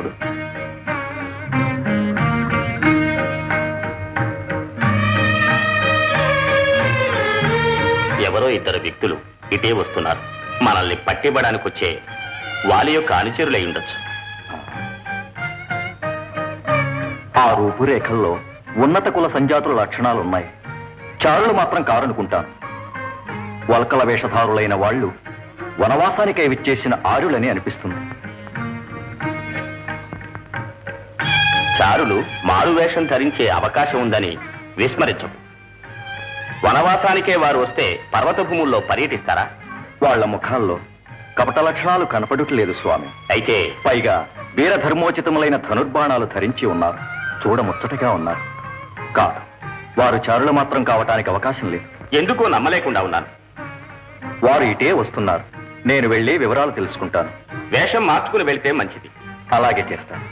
చూడు ఎవరో ఇద్దరు వ్యక్తులు ఇటే వస్తున్నారు మనల్ని పట్టివ్వడానికి వచ్చే వాలి యొక్క అనుచరులై ఉండొచ్చు ఆ రూపురేఖల్లో ఉన్నత కుల సంజాతుల లక్షణాలున్నాయి చారులు మాత్రం కారనుకుంటాను వల్కల వేషధారులైన వాళ్ళు వనవాసానికై విచ్చేసిన ఆరులని అనిపిస్తుంది చారులు మారు వేషం ధరించే అవకాశం ఉందని విస్మరించకు వనవాసానికే వారు వస్తే పర్వత భూముల్లో పర్యటిస్తారా వాళ్ళ ముఖాల్లో కపట లక్షణాలు కనపడుటలేదు స్వామి అయితే పైగా వీరధర్మోచితములైన ధనుర్బాణాలు ధరించి ఉన్నారు చూడముచ్చటగా ఉన్నారు కాదు వారు చారులు మాత్రం కావటానికి అవకాశం లేదు ఎందుకో నమ్మలేకుండా ఉన్నాను వారు ఇటే వస్తున్నారు నేను వెళ్ళి వివరాలు తెలుసుకుంటాను వేషం మార్చుకుని వెళ్తే మంచిది అలాగే చేస్తాను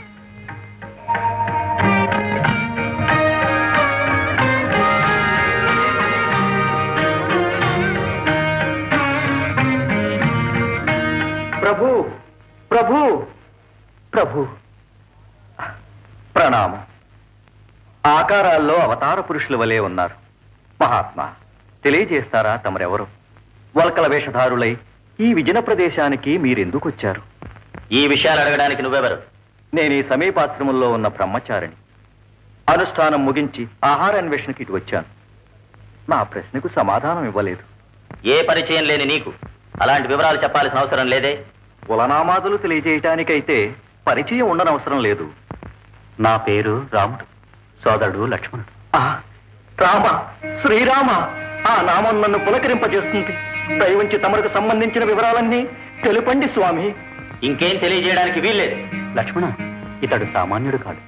ప్రభు ప్రభు ప్రభు ప్రణామం ఆకారాల్లో అవతార పురుషుల వలె ఉన్నారు మహాత్మా తెలియజేస్తారా తమరెవరు వల్కల వేషధారులై ఈ విజన ప్రదేశానికి మీరెందుకు వచ్చారు ఈ విషయాలు అడగడానికి నువ్వెవరు నేను ఈ సమీపాశ్రమంలో ఉన్న బ్రహ్మచారిని అనుష్ఠానం ముగించి ఆహారాన్వేషణకి ఇటు వచ్చాను నా ప్రశ్నకు సమాధానం ఇవ్వలేదు ఏ పరిచయం లేని నీకు అలాంటి వివరాలు చెప్పాల్సిన అవసరం లేదే కులనామాదులు తెలియజేయటానికైతే పరిచయం ఉండనవసరం లేదు నా పేరు రాముడు సోదరుడు లక్ష్మణుడు రామ శ్రీరామ ఆ నామం నన్ను పులకరింపజేస్తుంది దయవుంచి తమకు సంబంధించిన వివరాలన్నీ తెలుపండి స్వామి ఇంకేం తెలియజేయడానికి వీల్లేదు లక్ష్మణ ఇతడు సామాన్యుడు కాడు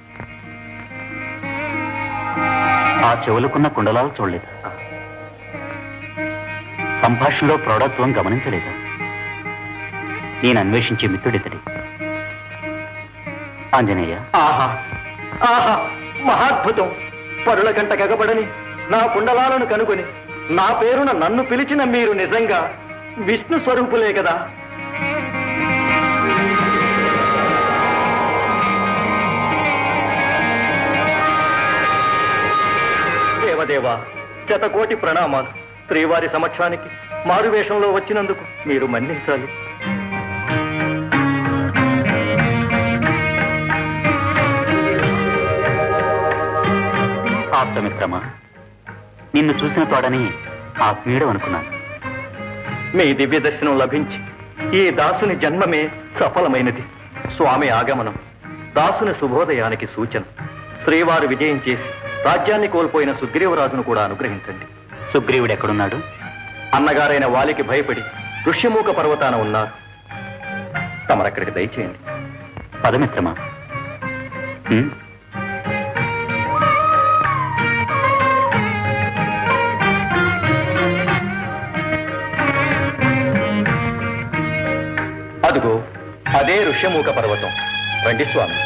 ఆ చెవులకున్న కుండలాలు చూడలేదు సంభాషణలో ప్రౌఢత్వం గమనించలేదు నేను అన్వేషించే మిత్రుడితడి ఆంజనేయ ఆహా ఆహా మహాద్భుతం పరుల గంట గగబడని నా కుండలాలను కనుగొని నా పేరున నన్ను పిలిచిన మీరు నిజంగా విష్ణు స్వరూపులే కదా దేవదేవా శతకోటి ప్రణామాలు శ్రీవారి సమక్షానికి మారువేషంలో వచ్చినందుకు మీరు మన్నించాలి ఆప్తమిత్రమా నిన్ను చూసిన తోడని ఆత్మీయుడు అనుకున్నాను మీ దివ్య దర్శనం లభించి ఈ దాసుని జన్మమే సఫలమైనది స్వామి ఆగమనం దాసుని శుభోదయానికి సూచన శ్రీవారు విజయం చేసి రాజ్యాన్ని కోల్పోయిన సుగ్రీవరాజును కూడా అనుగ్రహించండి సుగ్రీవుడు ఎక్కడున్నాడు అన్నగారైన వాలికి భయపడి ఋష్యమూక పర్వతాన ఉన్నారు తమరక్కడికి దయచేయండి పదమిత్రమా అదుగో అదే ఋష్యమూక పర్వతం రండి స్వామి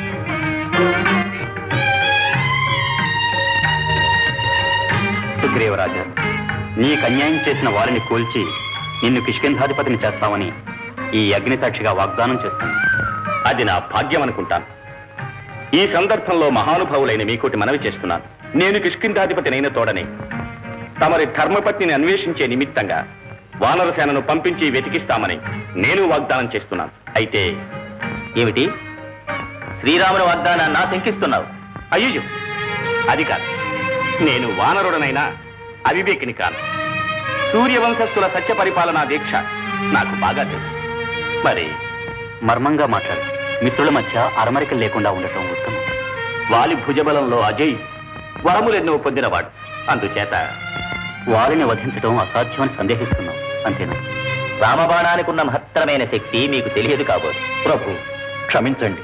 సుగ్రీవరాజా నీకు అన్యాయం చేసిన వారిని కూల్చి నిన్ను కిష్కింధాధిపతిని చేస్తామని ఈ అగ్ని సాక్షిగా వాగ్దానం చేస్తాను అది నా భాగ్యం అనుకుంటాను ఈ సందర్భంలో మహానుభావులైన మీకోటి మనవి చేస్తున్నాను నేను కిష్కింధాధిపతినైన తోడని తమరి ధర్మపత్నిని అన్వేషించే నిమిత్తంగా వానరసేనను పంపించి వెతికిస్తామని నేను వాగ్దానం చేస్తున్నాను అయితే ఏమిటి శ్రీరాముని వాగ్దానాన్ని శంకిస్తున్నావు అయ్యో అది కాదు నేను వానరుడనైనా అవివేకిని కాను సూర్యవంశస్థుల సత్య పరిపాలనా దీక్ష నాకు బాగా తెలుసు మరి మర్మంగా మాట్లాడు మిత్రుల మధ్య అరమరికలు లేకుండా ఉండటం ఉత్తమం వాలి భుజబలంలో అజయ్ వరములెన్నో పొందినవాడు అందుచేత వారిని వధించడం అసాధ్యమని సందేహిస్తున్నాం అంతేనా రామబాణానికి ఉన్న మహత్తరమైన శక్తి మీకు తెలియదు కాబోదు ప్రభు క్షమించండి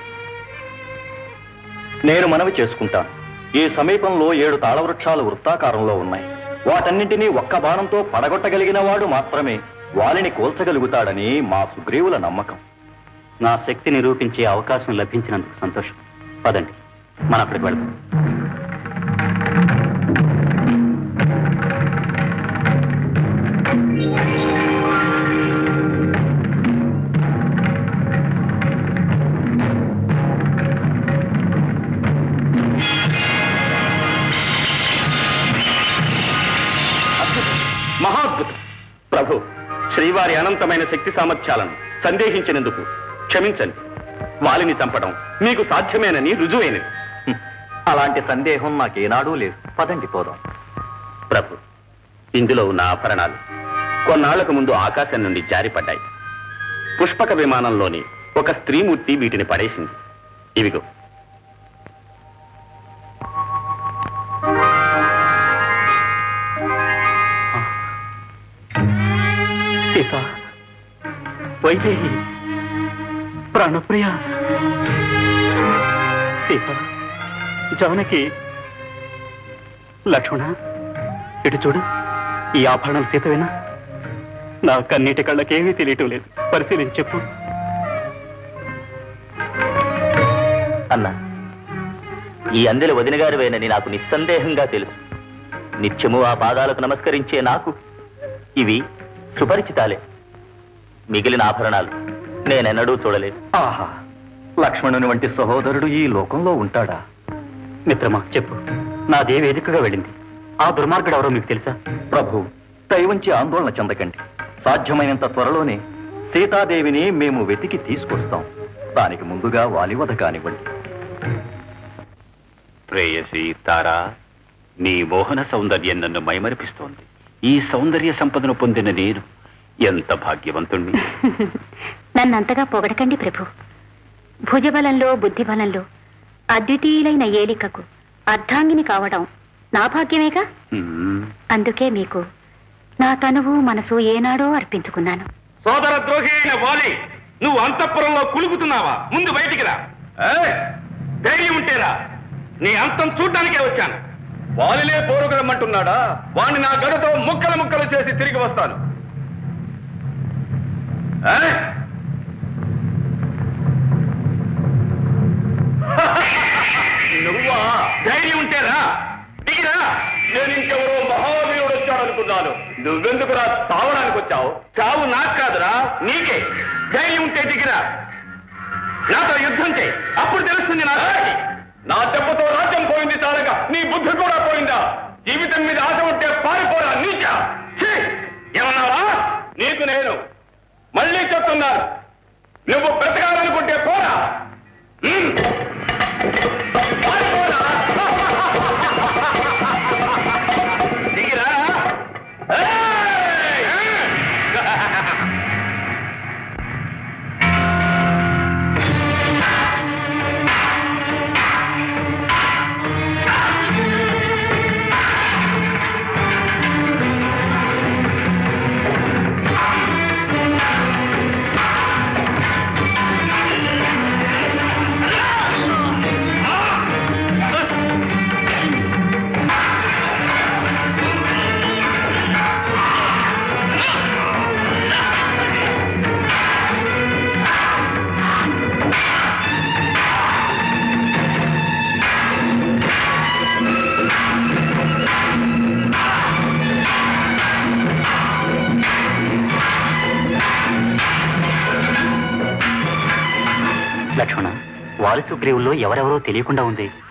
నేను మనవి చేసుకుంటాను ఈ సమీపంలో ఏడు తాళవృక్షాలు వృత్తాకారంలో ఉన్నాయి వాటన్నింటినీ ఒక్క బాణంతో పడగొట్టగలిగిన వాడు మాత్రమే వాలిని కోల్చగలుగుతాడని మా సుగ్రీవుల నమ్మకం నా శక్తి నిరూపించే అవకాశం లభించినందుకు సంతోషం పదండి మన అక్కడికి వెళ్దాం ప్రభు శ్రీవారి అనంతమైన శక్తి సామర్థ్యాలను సందేహించినందుకు క్షమించండి వాలిని చంపడం మీకు సాధ్యమేనని రుజువైనది హ్మ్. అలాంటి సందేహం నాకేనాడూ లేదు పదండి పోదాం ప్రభు ఇందులో ఉన్న ఆభరణాలు కొన్నాళ్లకు ముందు ఆకాశం నుండి జారిపడ్డాయి పుష్పక విమానంలోని ఒక స్త్రీమూర్తి వీటిని పడేసింది ఇవిగో సీత వైదేహి ప్రాణప్రియ సీత జానకి లక్ష్మణ ఇటు చూడు ఈ ఆభరణం సీతవేనా నా కన్నీటి కళ్ళకేమీ తెలియటం లేదు పరిశీలించి చెప్పు అన్నా ఈ అందెల వదినగారివేనని నాకు నిస్సందేహంగా తెలుసు నిత్యము ఆ పాదాలకు నమస్కరించే నాకు ఇవి సుపరిచితాలే మిగిలిన ఆభరణాలు నేనెన్నడూ చూడలేదు ఆహా లక్ష్మణుని వంటి సహోదరుడు ఈ లోకంలో ఉంటాడా మిత్రమా చెప్పు నాదే వేదికగా వెళ్ళింది ఆ దుర్మార్గుడు ఎవరో మీకు తెలుసా ప్రభు దయవుంచి ఆందోళన చెందకండి సాధ్యమైనంత త్వరలోనే సీతాదేవిని మేము వెతికి తీసుకొస్తాం దానికి ముందుగా వాలివధ కానివ్వండి ప్రేయసి తారా నీ మోహన సౌందర్యం నన్ను మైమరిపిస్తోంది ఈ సౌందర్య సంపదను పొందిన నేను ఎంత భాగ్యవంతుణ్ణి నన్నంతగా పొగడకండి ప్రభు భుజబలంలో బుద్ధిబలంలో అద్వితీయులైన ఏలికకు అర్ధాంగిని కావడం నా భాగ్యమేగా హ్మ్. అందుకే మీకు నా తనువు మనసు ఏనాడో అర్పించుకున్నాను సోదర ద్రోహి అయిన వాలి నువ్వు అంతఃపురంలో కులుకుతున్నావా ముందు బయటికి రా ఏయ్! ధైర్యం ఉంటేరా నీ అంతం చూడ్డానికే వచ్చాను వాలిలే పోరుగడమంటున్నాడా వాణ్ణి నా గడతో ముక్కలు ముక్కలు చేసి తిరిగి వస్తాను ఏయ్! నువ్వా ధైర్యం ఉంటేరా దిగిరా నేను ఇంకెవరో మహావీరుడు వచ్చాడనుకున్నాను నువ్వెందుకురా తావడానికి వచ్చావు చావు నాకు కాదురా నీకే ధైర్యం ఉంటే దిగిరా నాతో యుద్ధం చేయి అప్పుడు తెలుస్తుంది నా శక్తి. నా దెబ్బతో రాజ్యం పోయింది చాలగా నీ బుద్ధి కూడా పోయిందా జీవితం మీద ఆశ ఉంటే పారిపోరా నీచా ఛీ! ఏమన్నావా నీకు నేను మళ్ళీ చెప్తున్నాను నువ్వు బ్రతకాలనుకుంటే పోరా హ్మ్. పారిపోరా దిగిరా ఏయ్! లక్ష్మణ వాలి సుగ్రీవుల్లో ఎవరెవరో తెలియకుండా ఉంది